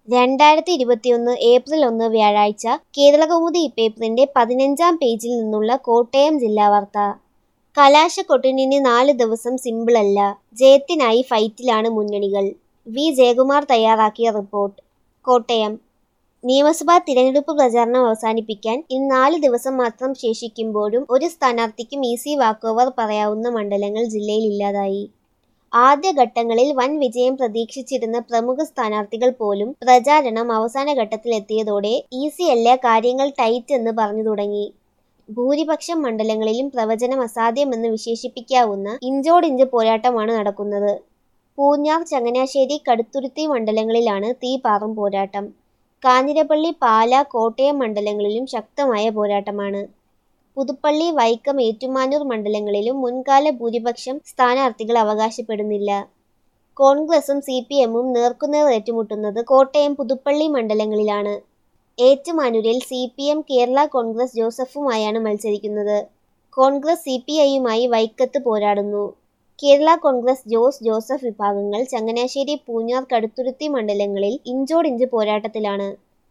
രണ്ടായിരത്തി ഇരുപത്തിയൊന്ന് ഏപ്രിൽ ഒന്ന് വ്യാഴാഴ്ച കേരളകൗമുദി പേപ്പറിന്റെ പതിനഞ്ചാം പേജിൽ നിന്നുള്ള കോട്ടയം ജില്ലാ വാർത്ത കലാശക്കൊട്ടിനിന് നാല് ദിവസം സിമ്പിളല്ല ജയത്തിനായി ഫൈറ്റിലാണ് മുന്നണികൾ വി ജയകുമാർ തയ്യാറാക്കിയ റിപ്പോർട്ട് കോട്ടയം നിയമസഭാ തിരഞ്ഞെടുപ്പ് പ്രചാരണം അവസാനിപ്പിക്കാൻ ഇനി നാല് ദിവസം മാത്രം ശേഷിക്കുമ്പോഴും ഒരു സ്ഥാനാർത്ഥിക്കും ഈസി വാക്കോവർ പറയാവുന്ന മണ്ഡലങ്ങൾ ജില്ലയിൽ ഇല്ലാതായി ആദ്യഘട്ടങ്ങളിൽ വൻ വിജയം പ്രതീക്ഷിച്ചിരുന്ന പ്രമുഖ സ്ഥാനാർത്ഥികൾ പോലും പ്രചാരണം അവസാന ഘട്ടത്തിലെത്തിയതോടെ ഈസിയല്ല കാര്യങ്ങൾ ടൈറ്റ് എന്ന് പറഞ്ഞു തുടങ്ങി ഭൂരിപക്ഷം മണ്ഡലങ്ങളിലും പ്രവചനം അസാധ്യമെന്ന് വിശേഷിപ്പിക്കാവുന്ന ഇഞ്ചോടിഞ്ച് പോരാട്ടമാണ് നടക്കുന്നത് പൂഞ്ഞാർ ചങ്ങനാശ്ശേരി കടുത്തുരുത്തി മണ്ഡലങ്ങളിലാണ് തീപാറും പോരാട്ടം കാഞ്ഞിരപ്പള്ളി പാല കോട്ടയം മണ്ഡലങ്ങളിലും ശക്തമായ പോരാട്ടമാണ് പുതുപ്പള്ളി വൈക്കം ഏറ്റുമാനൂർ മണ്ഡലങ്ങളിലും മുൻകാല ഭൂരിപക്ഷം സ്ഥാനാർത്ഥികൾ അവകാശപ്പെടുന്നില്ല കോൺഗ്രസും സി പി എമ്മും നേർക്കുനേർ ഏറ്റുമുട്ടുന്നത് കോട്ടയം പുതുപ്പള്ളി മണ്ഡലങ്ങളിലാണ് ഏറ്റുമാനൂരിൽ C P M Kerala Congress ജോസഫുമായാണ് മത്സരിക്കുന്നത് കോൺഗ്രസ് സി പി ഐയുമായി വൈക്കത്ത് പോരാടുന്നു കേരള കോൺഗ്രസ് ജോസ് ജോസഫ് വിഭാഗങ്ങൾ ചങ്ങനാശ്ശേരി പൂഞ്ഞാർ കടുത്തുരുത്തി മണ്ഡലങ്ങളിൽ ഇഞ്ചോടിഞ്ച് പോരാട്ടത്തിലാണ്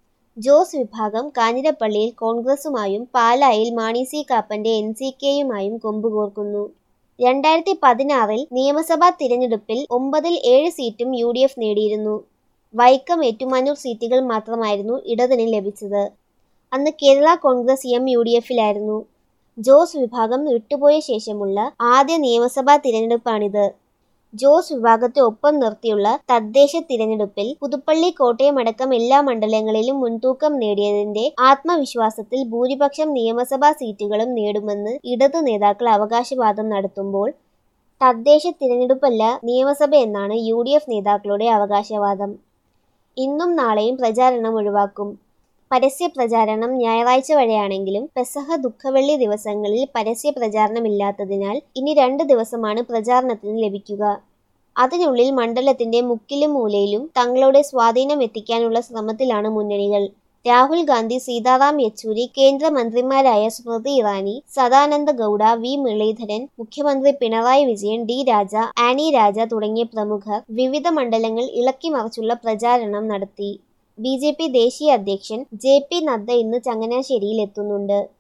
ജോസ് വിഭാഗം കാഞ്ഞിരപ്പള്ളിയിൽ കോൺഗ്രസുമായും പാലായിൽ മാണി സി കാപ്പന്റെ എൻ സി കെയുമായും കൊമ്പുകോർക്കുന്നു രണ്ടായിരത്തി പതിനാറിൽ നിയമസഭാ തിരഞ്ഞെടുപ്പിൽ ഒമ്പതിൽ ഏഴ് സീറ്റും യു ഡി എഫ് നേടിയിരുന്നു വൈക്കം ഏറ്റുമാനൂർ സീറ്റുകൾ മാത്രമായിരുന്നു ഇടതിന് ലഭിച്ചത് അന്ന് Kerala Congress M U D എഫിലായിരുന്നു ജോസ് വിഭാഗം വിട്ടുപോയ ശേഷമുള്ള ആദ്യ നിയമസഭാ തിരഞ്ഞെടുപ്പാണിത് ജോസ് വിഭാഗത്തെ ഒപ്പം നിർത്തിയുള്ള തദ്ദേശ തിരഞ്ഞെടുപ്പിൽ പുതുപ്പള്ളി കോട്ടയം അടക്കം എല്ലാ മണ്ഡലങ്ങളിലും മുൻതൂക്കം നേടിയതിന്റെ ആത്മവിശ്വാസത്തിൽ ഭൂരിപക്ഷം നിയമസഭാ സീറ്റുകളും നേടുമെന്ന് ഇടതു നേതാക്കൾ അവകാശവാദം നടത്തുമ്പോൾ തദ്ദേശ തിരഞ്ഞെടുപ്പല്ല നിയമസഭ എന്നാണ് യു ഡി എഫ് നേതാക്കളുടെ അവകാശവാദം ഇന്നും നാളെയും പ്രചാരണം ഒഴിവാക്കും പരസ്യ പ്രചാരണം ഞായറാഴ്ച വരെയാണെങ്കിലും പെസഹ ദുഃഖവെള്ളി ദിവസങ്ങളിൽ പരസ്യ പ്രചാരണമില്ലാത്തതിനാൽ ഇനി രണ്ട് ദിവസമാണ് പ്രചാരണത്തിന് ലഭിക്കുക അതിനുള്ളിൽ മണ്ഡലത്തിന്റെ മുക്കിലും മൂലയിലും തങ്ങളുടെ സ്വാധീനം എത്തിക്കാനുള്ള ശ്രമത്തിലാണ് മുന്നണികൾ രാഹുൽ ഗാന്ധി സീതാറാം യെച്ചൂരി കേന്ദ്രമന്ത്രിമാരായ സ്മൃതി ഇറാനി സദാനന്ദ ഗൗഡ വി മുരളീധരൻ മുഖ്യമന്ത്രി പിണറായി വിജയൻ ഡി രാജ ആനി രാജ തുടങ്ങിയ പ്രമുഖർ വിവിധ മണ്ഡലങ്ങൾ ഇളക്കിമറിച്ചുള്ള പ്രചാരണം നടത്തി ബി ജെ പി ദേശീയ അധ്യക്ഷൻ ജെ പി നദ്ദ ഇന്ന് ചങ്ങനാശ്ശേരിയിൽ എത്തുന്നുണ്ട്